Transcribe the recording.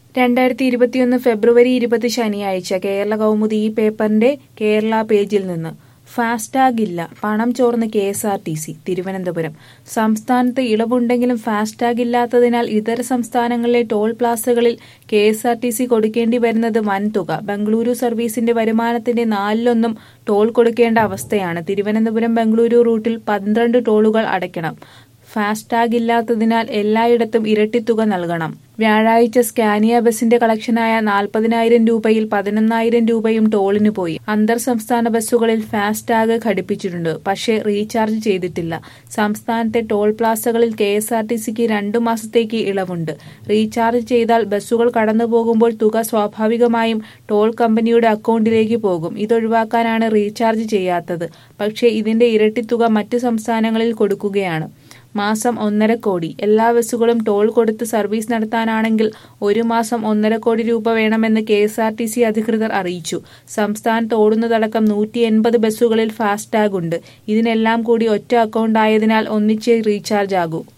രണ്ടായിരത്തി ഇരുപത്തിയൊന്ന് ഫെബ്രുവരി ഇരുപത് ശനിയാഴ്ച കേരള കൗമുദി ഈ പേപ്പറിന്റെ കേരള പേജിൽ നിന്ന് ഫാസ്ടാഗ് ഇല്ല പണം ചോർന്ന് K S R T C Thiruvananthapuram സംസ്ഥാനത്ത് ഇളവുണ്ടെങ്കിലും ഫാസ്ടാഗ് ഇല്ലാത്തതിനാൽ ഇതര സംസ്ഥാനങ്ങളിലെ ടോൾ പ്ലാസകളിൽ K S R T C കൊടുക്കേണ്ടി വരുന്നത് വൻതുക ബംഗളൂരു സർവീസിന്റെ വരുമാനത്തിന്റെ നാലിലൊന്നും ടോൾ കൊടുക്കേണ്ട അവസ്ഥയാണ് തിരുവനന്തപുരം ബംഗളൂരു റൂട്ടിൽ പന്ത്രണ്ട് ടോളുകൾ അടയ്ക്കണം ഫാസ്ടാഗ് ഇല്ലാത്തതിനാൽ എല്ലായിടത്തും ഇരട്ടിത്തുക നൽകണം വ്യാഴാഴ്ച സ്കാനിയ ബസിന്റെ കളക്ഷനായ നാൽപ്പതിനായിരം രൂപയിൽ പതിനൊന്നായിരം രൂപയും ടോളിന് പോയി അന്തർ സംസ്ഥാന ബസ്സുകളിൽ ഫാസ്ടാഗ് ഘടിപ്പിച്ചിട്ടുണ്ട് പക്ഷേ റീചാർജ് ചെയ്തിട്ടില്ല സംസ്ഥാനത്തെ ടോൾ പ്ലാസകളിൽ കെ എസ് ആർ ടി സിക്ക് രണ്ടു മാസത്തേക്ക് ഇളവുണ്ട് റീചാർജ് ചെയ്താൽ ബസ്സുകൾ കടന്നു പോകുമ്പോൾ തുക സ്വാഭാവികമായും ടോൾ കമ്പനിയുടെ അക്കൗണ്ടിലേക്ക് പോകും ഇതൊഴിവാക്കാനാണ് റീചാർജ് ചെയ്യാത്തത് പക്ഷേ ഇതിന്റെ ഇരട്ടി തുക മറ്റു സംസ്ഥാനങ്ങളിൽ കൊടുക്കുകയാണ് മാസം ഒന്നര കോടി എല്ലാ ബസ്സുകളും ടോൾ കൊടുത്ത് സർവീസ് നടത്താനാണെങ്കിൽ ഒരു മാസം ഒന്നര കോടി രൂപ വേണമെന്ന് K S R T C അധികൃതർ അറിയിച്ചു സംസ്ഥാനത്ത് ഓടുന്നതടക്കം നൂറ്റി എൺപത് ബസ്സുകളിൽ ഫാസ്ടാഗ് ഉണ്ട് ഇതിനെല്ലാം കൂടി ഒറ്റ അക്കൗണ്ട് ആയതിനാൽ ഒന്നിച്ചേ റീചാർജ് ആകൂ